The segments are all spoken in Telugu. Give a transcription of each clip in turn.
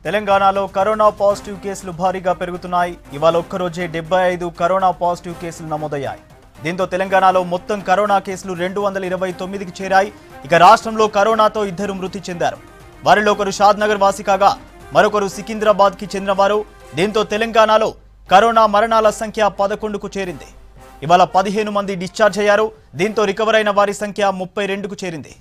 తెలంగాణలో కరోనా పాజిటివ్ కేసులు భారీగా పెరుగుతున్నాయి ఇవాళ ఒక్కరోజే డెబ్బై ఐదు కరోనా పాజిటివ్ కేసులు నమోదయ్యాయి దీంతో తెలంగాణలో మొత్తం కరోనా కేసులు రెండు వందల ఇరవై తొమ్మిదికి చేరాయి ఇక రాష్ట్రంలో కరోనాతో ఇద్దరు మృతి చెందారు వారిలో ఒకరు షాద్ నగర్ వాసి కాగా మరొకరు సికింద్రాబాద్ కి చెందినవారు దీంతో తెలంగాణలో కరోనా మరణాల సంఖ్య పదకొండుకు చేరింది ఇవాళ పదిహేను మంది డిశ్చార్జ్ అయ్యారు దీంతో రికవర్ అయిన వారి సంఖ్య ముప్పై రెండుకు చేరింది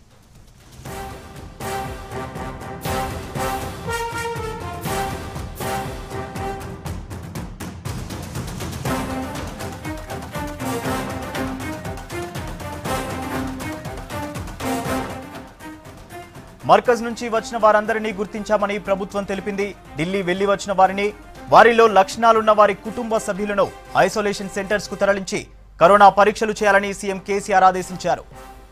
మర్కజ్ నుంచి వచ్చిన వారందరినీ గుర్తించామని ప్రభుత్వం తెలిపింది ఢిల్లీ వెళ్లి వచ్చిన వారిని వారిలో లక్షణాలున్న వారి కుటుంబ సభ్యులను ఐసోలేషన్ సెంటర్స్ కు తరలించి కరోనా పరీక్షలు చేయాలని సీఎం కేసీఆర్ ఆదేశించారు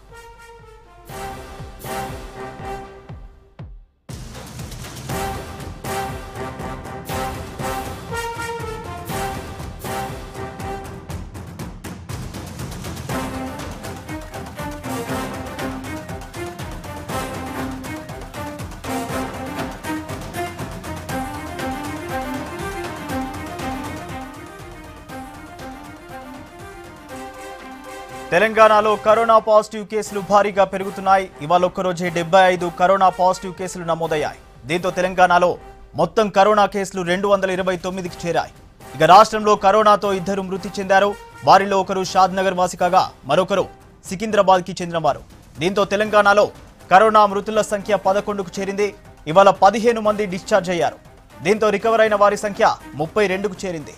తెలంగాణలో కరోనా పాజిటివ్ కేసులు భారీగా పెరుగుతున్నాయి ఇవాళ ఒక్కరోజే డెబ్బై ఐదు కరోనా పాజిటివ్ కేసులు నమోదయ్యాయి దీంతో తెలంగాణలో మొత్తం కరోనా కేసులు రెండు వందల ఇరవై తొమ్మిదికి చేరాయి ఇక రాష్ట్రంలో కరోనాతో ఇద్దరు మృతి చెందారు వారిలో ఒకరు షాద్ నగర్ వాసి కాగా మరొకరు సికింద్రాబాద్ కి చెందినవారు దీంతో తెలంగాణలో కరోనా మృతుల సంఖ్య పదకొండుకు చేరింది ఇవాళ పదిహేను మంది డిశ్చార్జ్ అయ్యారు దీంతో రికవర్ అయిన వారి సంఖ్య ముప్పై రెండుకు చేరింది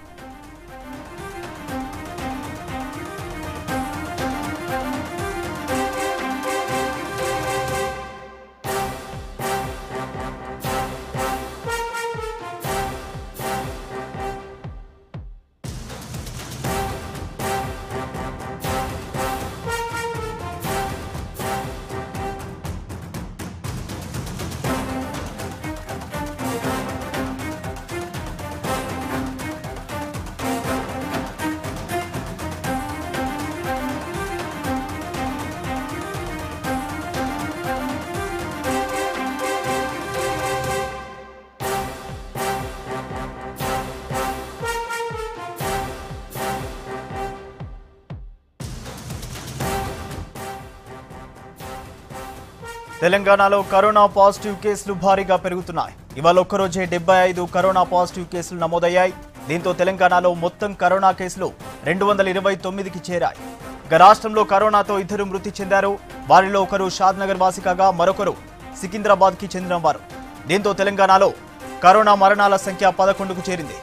తెలంగాణలో కరోనా పాజిటివ్ కేసులు భారీగా పెరుగుతున్నాయి ఇవాళ ఒక్కరోజే డెబ్బై ఐదు కరోనా పాజిటివ్ కేసులు నమోదయ్యాయి దీంతో తెలంగాణలో మొత్తం కరోనా కేసులు రెండు వందల ఇరవై తొమ్మిదికి చేరాయి ఇక రాష్ట్రంలో కరోనాతో ఇద్దరు మృతి చెందారు వారిలో ఒకరు షాద్ నగర్ వాసి కాగా మరొకరు సికింద్రాబాద్ కి చెందినవారు దీంతో తెలంగాణలో కరోనా మరణాల సంఖ్య పదకొండుకు చేరింది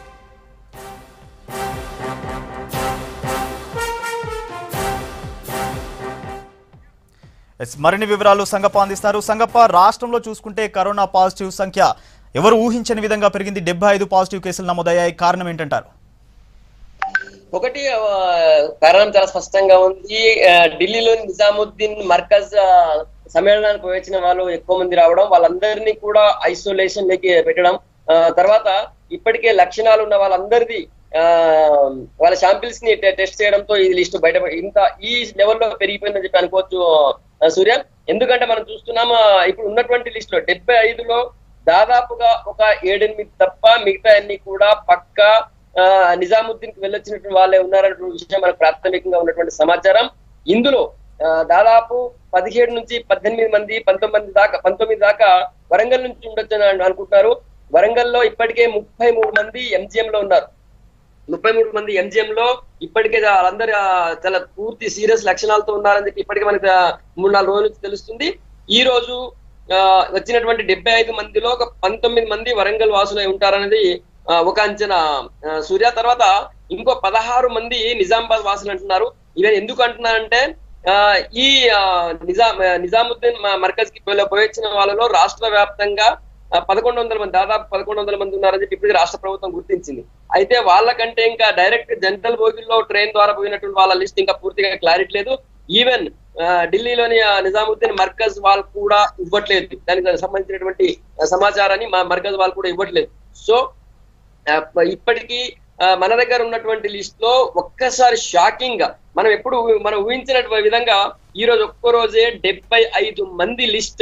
ఎస్, మరిన్ని వివరాలు సంగప్ప అందిస్తారు సంగప్ప రాష్ట్రంలో చూసుకుంటే కరోనా పాజిటివ్ సంఖ్య ఎవరు ఊహించని విధంగా పెరిగింది డెబ్బై ఐదు పాజిటివ్ కేసులు నమోదయ్యాయి కారణం ఏంటంటారు ఒకటి ఆ, కారణం చాలా స్పష్టంగా ఉంది ఆ, ఢిల్లీలోని నిజాముద్దీన్ మర్కజ్ ఆ, సమ్మేళనానికి వచ్చిన వాళ్ళు ఎక్కువ మంది రావడం వాళ్ళందరినీ కూడా ఐసోలేషన్ లోకి పెట్టడం ఆ, తర్వాత ఇప్పటికే లక్షణాలు ఉన్న వాళ్ళందరిది ఆ, వాళ్ళ శాంపిల్స్ ని టె- టెస్ట్ చేయడంతో ఈ లిస్ట్ బయట ఇంత ఈ లెవెల్లో పెరిగిపోయిందని చెప్పి అనుకోవచ్చు ఆ, సూర్య ఎందుకంటే మనం చూస్తున్నాం ఆ, ఇప్పుడు ఉన్నటువంటి లిస్ట్ లో డెబ్బై ఐదులో దాదాపుగా ఒక ఏడెనిమిది తప్ప మిగతా అన్ని కూడా పక్కా ఆ, నిజాముద్దీన్ కి వెళ్ళొచ్చినటువంటి వాళ్ళే ఉన్నారన్నటువంటి విషయం మనకు ప్రాథమికంగా ఉన్నటువంటి సమాచారం ఇందులో ఆ, దాదాపు పదిహేడు నుంచి పద్దెనిమిది మంది పంతొమ్మిది దాకా పంతొమ్మిది దాకా వరంగల్ నుంచి ఉండొచ్చు అని అనుకుంటున్నారు వరంగల్లో ఇప్పటికే ముప్పై మూడు మంది ఎంజిఎం లో ఉన్నారు ముప్పై మూడు మంది ఎంజిఎం లో ఇప్పటికే వాళ్ళందరూ ఆ, చాలా పూర్తి సీరియస్ లక్షణాలతో ఉన్నారని చెప్పి ఇప్పటికే మనకి ఆ, మూడు నాలుగు రోజుల నుంచి తెలుస్తుంది ఈ రోజు ఆ, వచ్చినటువంటి డెబ్బై ఐదు మందిలో ఒక పంతొమ్మిది మంది వరంగల్ వాసులై ఉంటారనేది ఆ, ఒక అంచనా ఆ, సూర్య తర్వాత ఇంకో పదహారు మంది నిజామాబాద్ వాసులు అంటున్నారు ఇవన్నీ ఎందుకు అంటున్నారంటే ఆ, ఈ ఆ, నిజాం ఆ, నిజాముద్దీన్ మ- మర్కజ్ కి పోయి వచ్చిన వాళ్ళలో రాష్ట్ర వ్యాప్తంగా పదకొండు వందల మంది దాదాపు పదకొండు వందల మంది ఉన్నారని చెప్పి ఇప్పటికీ రాష్ట్ర ప్రభుత్వం గుర్తించింది అయితే వాళ్ళకంటే ఇంకా డైరెక్ట్ జనరల్ బోగిల్లో ట్రైన్ ద్వారా పోయినటువంటి వాళ్ళ లిస్ట్ ఇంకా పూర్తిగా క్లారిటీ లేదు ఈవెన్ ఢిల్లీలోని ఆ, నిజాముద్దీన్ మర్కజ్ వాళ్ళు కూడా ఇవ్వట్లేదు దానికి సంబంధించినటువంటి ఆ, సమాచారాన్ని మా మర్కజ్ వాళ్ళు కూడా ఇవ్వట్లేదు సో ఆ, ఇప్పటికీ ఆ, మన దగ్గర ఉన్నటువంటి లిస్ట్ లో ఒక్కసారి షాకింగ్ గా మనం ఎప్పుడు ఊ- మనం ఊహించినటువంటి విధంగా ఈ రోజు ఒక్క రోజే డెబ్బై ఐదు మంది లిస్ట్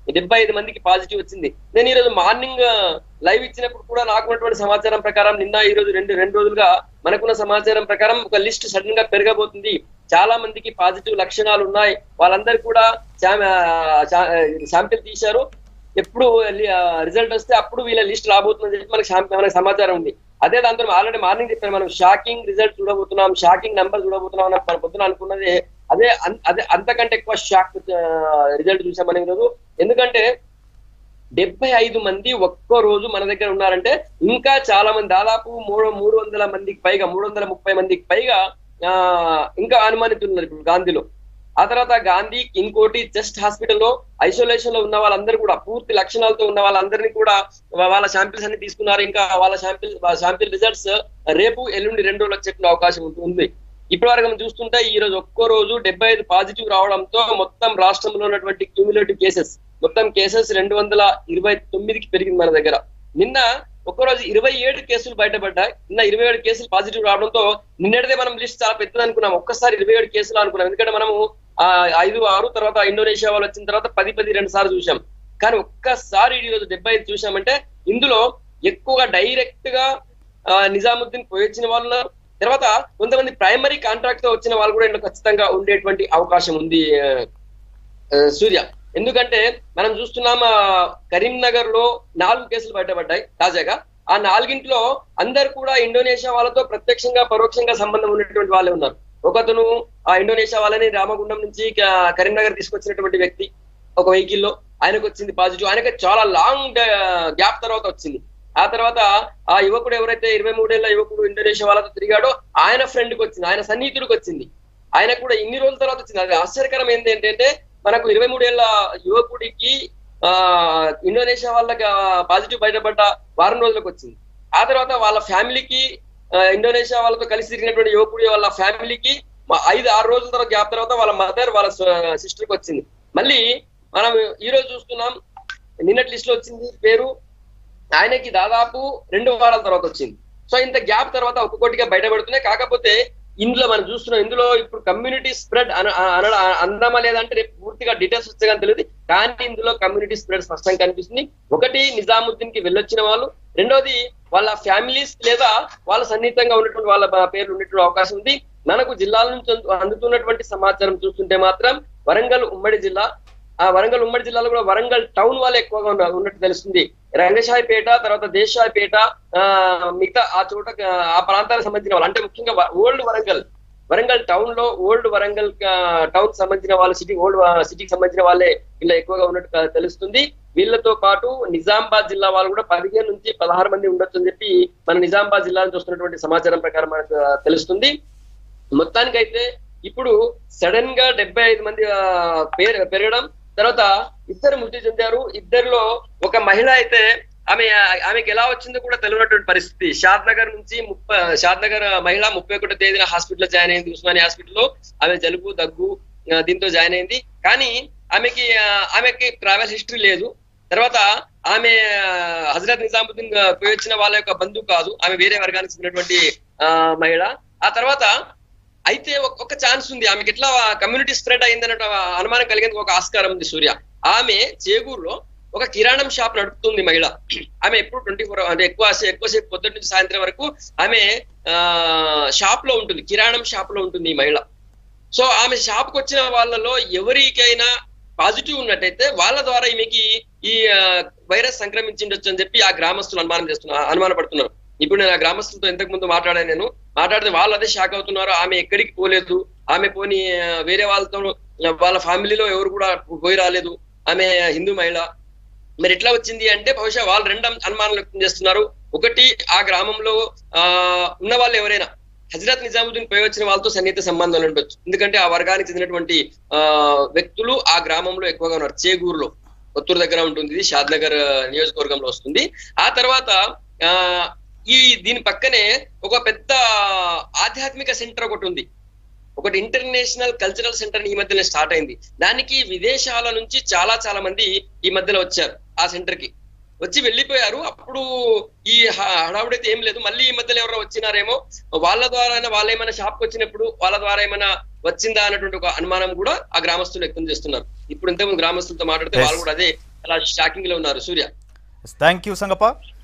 డెబ్బై ఐదు మందికి పాజిటివ్ వచ్చింది నేను ఈ రోజు మార్నింగ్ లైవ్ ఇచ్చినప్పుడు కూడా నాకు ఉన్నటువంటి సమాచారం ప్రకారం నిన్న ఈ రోజు రెండు రెండు రోజులుగా మనకున్న సమాచారం ప్రకారం ఒక లిస్ట్ సడన్ గా పెరగబోతుంది చాలా మందికి పాజిటివ్ లక్షణాలు ఉన్నాయి వాళ్ళందరూ కూడా శాంపిల్ తీశారు ఎప్పుడు రిజల్ట్ వస్తే అప్పుడు వీళ్ళ లిస్ట్ రాబోతుందని చెప్పి మనకి శాం- మనకి సమాచారం ఉంది అదే దాంతో ఆల్రెడీ మార్నింగ్ చెప్పాను మనం షాకింగ్ రిజల్ట్ చూడబోతున్నాం షాకింగ్ నెంబర్ చూడబోతున్నాం అని మన పొద్దున అనుకున్నది అదే అన్- అదే అంతకంటే ఎక్కువ షాక్ రిజల్ట్ చూసామని ఈరోజు ఎందుకంటే డెబ్బై ఐదు మంది ఒక్కో రోజు మన దగ్గర ఉన్నారంటే ఇంకా చాలా మంది దాదాపు మూడు మూడు వందల మందికి పైగా మూడు వందల ముప్పై మందికి పైగా ఆ ఇంకా అనుమానితున్నారు ఇప్పుడు గాంధీలో ఆ తర్వాత గాంధీ ఇంకోటి జస్ట్ హాస్పిటల్లో ఐసోలేషన్ లో ఉన్న వాళ్ళందరూ కూడా పూర్తి లక్షణాలతో ఉన్న వాళ్ళందరినీ కూడా వా- వాళ్ళ శాంపిల్స్ అన్ని తీసుకున్నారు ఇంకా వాళ్ళ శాంపిల్ శాంపిల్ రిజల్ట్స్ రేపు ఎల్లుండి రెండు రోజులకు చెప్పిన అవకాశం ఉంటుంది ఇప్పటి వరకు మనం చూస్తుంటే ఈ రోజు ఒక్కో రోజు డెబ్బై ఐదు పాజిటివ్ రావడంతో మొత్తం రాష్ట్రంలో ఉన్నటువంటి క్యూములేటివ్ కేసెస్ మొత్తం కేసెస్ రెండు వందల ఇరవై తొమ్మిదికి పెరిగింది మన దగ్గర నిన్న ఒక్కరోజు ఇరవై ఏడు కేసులు బయటపడ్డాయి నిన్న ఇరవై ఏడు కేసులు పాజిటివ్ రావడంతో నిన్నటిదే మనం లిస్ట్ చాలా పెద్దది అనుకున్నాం ఒక్కసారి ఇరవై ఏడు కేసులు అనుకున్నాం ఎందుకంటే మనము ఆ ఐదు ఆరు తర్వాత ఇండోనేషియా వాళ్ళు వచ్చిన తర్వాత పది పది రెండు సార్లు చూసాం కానీ ఒక్కసారి ఈ రోజు డెబ్బై ఐదు చూసామంటే ఇందులో ఎక్కువగా డైరెక్ట్ గా ఆ, నిజాముద్దీన్ పోయి వచ్చిన వాళ్ళు ఉన్నారు. తర్వాత కొంతమంది ప్రైమరీ కాంట్రాక్ట్ తో వచ్చిన వాళ్ళు కూడా ఇందులో ఖచ్చితంగా ఉండేటువంటి అవకాశం ఉంది ఆ, ఆ, సూర్య ఎందుకంటే మనం చూస్తున్నాం ఆ, కరీంనగర్ లో నాలుగు కేసులు బయటపడ్డాయి తాజాగా ఆ నాలుగింట్లో అందరు కూడా ఇండోనేషియా వాళ్ళతో ప్రత్యక్షంగా పరోక్షంగా సంబంధం ఉన్నటువంటి వాళ్ళే ఉన్నారు ఒకతను ఆ ఇండోనేషియా వాళ్ళని రామగుండం నుంచి క- కరీంనగర్ తీసుకొచ్చినటువంటి వ్యక్తి ఒక వెహికల్ లో ఆయనకు వచ్చింది పాజిటివ్ ఆయనకి చాలా లాంగ్ గ్యాప్ తర్వాత వచ్చింది ఆ తర్వాత ఆ యువకుడు ఎవరైతే ఇరవై మూడేళ్ల యువకుడు ఇండోనేషియా వాళ్ళతో తిరిగాడో ఆయన ఫ్రెండ్ కి వచ్చింది ఆయన సన్నిహితుడికి వచ్చింది ఆయన కూడా ఇన్ని రోజుల తర్వాత వచ్చింది అది ఆశ్చర్యకరం ఏంటి ఏంటంటే మనకు ఇరవై మూడేళ్ల యువకుడికి ఆ ఇండోనేషియా వాళ్ళకి పాజిటివ్ బయటపడ్డ వారం రోజులకు వచ్చింది ఆ తర్వాత వాళ్ళ ఫ్యామిలీకి ఆ, ఇండోనేషియా వాళ్ళతో కలిసి తిరిగినటువంటి యువకుడి వాళ్ళ ఫ్యామిలీకి మా ఐదు ఆరు రోజుల తర్వాత గ్యాప్ తర్వాత వాళ్ళ మదర్ వాళ్ళ సిస్టర్ కి వచ్చింది మళ్ళీ మనం ఈ రోజు చూస్తున్నాం నిన్నటి లిస్ట్ లో వచ్చింది పేరు ఆయనకి దాదాపు రెండు వారాల తర్వాత వచ్చింది సో ఇంత గ్యాప్ తర్వాత ఒక్కొక్కటిగా బయటపడుతున్నాయి కాకపోతే ఇందులో మనం చూస్తున్నాం ఇందులో ఇప్పుడు కమ్యూనిటీ స్ప్రెడ్ అనడం అందామా లేదంటే రేపు పూర్తిగా డీటెయిల్స్ వచ్చే కానీ తెలియదు కానీ ఇందులో కమ్యూనిటీ స్ప్రెడ్ స్పష్టంగా కనిపిస్తుంది ఒకటి నిజాముద్దీన్ కి వెళ్ళొచ్చిన వాళ్ళు రెండోది వాళ్ళ ఫ్యామిలీస్ లేదా వాళ్ళ సన్నిహితంగా ఉన్నటువంటి వాళ్ళ బ- పేర్లు ఉన్నటువంటి అవకాశం ఉంది మనకు జిల్లాల నుంచి అందు- అందుతున్నటువంటి సమాచారం చూస్తుంటే మాత్రం వరంగల్ ఉమ్మడి జిల్లా ఆ వరంగల్ ఉమ్మడి జిల్లాలో కూడా వరంగల్ టౌన్ వాళ్ళు ఎక్కువగా ఉన్న- ఉన్నట్టు తెలుస్తుంది రంగశాయిపేట తర్వాత దేశాయిపేట ఆ మిగతా ఆ చోట ఆ ప్రాంతాలకు సంబంధించిన వాళ్ళు అంటే ముఖ్యంగా ఓల్డ్ వరంగల్ వరంగల్ టౌన్ లో ఓల్డ్ వరంగల్ టౌన్ సంబంధించిన వాళ్ళు సిటీ ఓల్డ్ సిటీకి సంబంధించిన వాళ్ళే ఇలా ఎక్కువగా ఉన్నట్టు క- తెలుస్తుంది వీళ్ళతో పాటు నిజామాబాద్ జిల్లా వాళ్ళు కూడా పదిహేను నుంచి పదహారు మంది ఉండొచ్చు అని చెప్పి మన నిజామాబాద్ జిల్లా నుంచి వస్తున్నటువంటి సమాచారం ప్రకారం మనకు ఆ, తెలుస్తుంది మొత్తానికైతే ఇప్పుడు సడన్ గా డెబ్బై ఐదు మంది ఆ, పేరు పెరగడం తర్వాత ఇద్దరు మృతి చెందారు ఇద్దరిలో ఒక మహిళ అయితే ఆమె ఆమెకి ఎలా వచ్చిందో కూడా తెలియనటువంటి పరిస్థితి షాద్ నగర్ నుంచి ముప్పై షాద్ నగర్ మహిళ ముప్పై ఒకటో తేదీన హాస్పిటల్ జాయిన్ అయింది ఉస్మానియా హాస్పిటల్లో ఆమె జలుబు దగ్గు ఆ, దీంతో జాయిన్ అయింది కానీ ఆమెకి ఆ, ఆమెకి ట్రావెల్ హిస్టరీ లేదు తర్వాత ఆమె ఆ, హజరత్ నిజాముద్దీన్ ఆ, పోయి వచ్చిన వాళ్ళ యొక్క బంధువు కాదు ఆమె వేరే వర్గానికి చెందినటువంటి ఆ, మహిళ ఆ తర్వాత అయితే ఒక- ఒక ఛాన్స్ ఉంది ఆమెకి ఎట్లా కమ్యూనిటీ స్ప్రెడ్ అయిందన్న అనుమానం కలిగేందుకు ఒక ఆస్కారం ఉంది సూర్య ఆమె చేగూరులో ఒక కిరాణం షాప్ నడుపుతుంది మహిళ ఆమె ఎప్పుడు ట్వంటీ ఫోర్ అంటే ఎక్కువ ఎక్కువసేపు పొద్దున్న నుంచి సాయంత్రం వరకు ఆమె ఆ షాప్ లో ఉంటుంది కిరాణం షాప్ లో ఉంటుంది ఈ మహిళ సో ఆమె షాప్ కు వచ్చిన వాళ్ళలో ఎవరికైనా పాజిటివ్ ఉన్నట్టయితే వాళ్ళ ద్వారా ఈమెకి ఈ ఆ, వైరస్ సంక్రమించిండొచ్చు అని చెప్పి ఆ గ్రామస్తులు అనుమానం చేస్తున్నారు అనుమానపడుతున్నారు ఇప్పుడు నేను ఆ గ్రామస్తులతో ఇంతకు ముందు మాట్లాడాను నేను మాట్లాడితే వాళ్ళు అదే షాక్ అవుతున్నారు ఆమె ఎక్కడికి పోలేదు ఆమె పోని ఆ, వేరే వాళ్ళతో ఆ, వాళ్ళ ఫ్యామిలీలో ఎవరు కూడా పోయి రాలేదు ఆమె హిందూ మహిళ మరి ఎట్లా వచ్చింది అంటే బహుశా వాళ్ళు రెండు అనుమానాలు వ్యక్తం చేస్తున్నారు ఒకటి ఆ గ్రామంలో ఆ ఉన్న వాళ్ళు ఎవరైనా హజరత్ నిజాముద్దీన్ పోయి వచ్చిన వాళ్ళతో సన్నిహిత సంబంధాలు ఉండొచ్చు ఎందుకంటే ఆ వర్గానికి చెందినటువంటి ఆ వ్యక్తులు ఆ గ్రామంలో ఎక్కువగా ఉన్నారు చేగూరులో కొత్తూరు దగ్గర ఉంటుంది ఇది షాద్ నగర్ నియోజకవర్గంలో వస్తుంది ఆ తర్వాత ఆ ఈ దీని పక్కనే ఒక పెద్ద ఆధ్యాత్మిక సెంటర్ ఒకటి ఉంది ఒకటి ఇంటర్నేషనల్ కల్చరల్ సెంటర్ ఈ మధ్యలో స్టార్ట్ అయింది దానికి విదేశాల నుంచి చాలా చాలా మంది ఈ మధ్యలో వచ్చారు ఆ సెంటర్ కి వచ్చి వెళ్ళిపోయారు అప్పుడు ఈ హ- హడావుడైతే ఏం లేదు మళ్ళీ ఈ మధ్యలో ఎవరో వచ్చినారేమో వాళ్ళ ద్వారా వాళ్ళ ఏమైనా షాప్ కి వచ్చినప్పుడు వాళ్ళ ద్వారా ఏమైనా వచ్చిందా అన్నటువంటి ఒక అనుమానం కూడా ఆ గ్రామస్తులు వ్యక్తం చేస్తున్నారు ఇప్పుడు ఇంతకుముందు గ్రామస్తులతో మాట్లాడితే Yes. వాళ్ళు కూడా అదే చాలా షాకింగ్ లో ఉన్నారు సూర్య థ్యాంక్ యూ సంగప్ప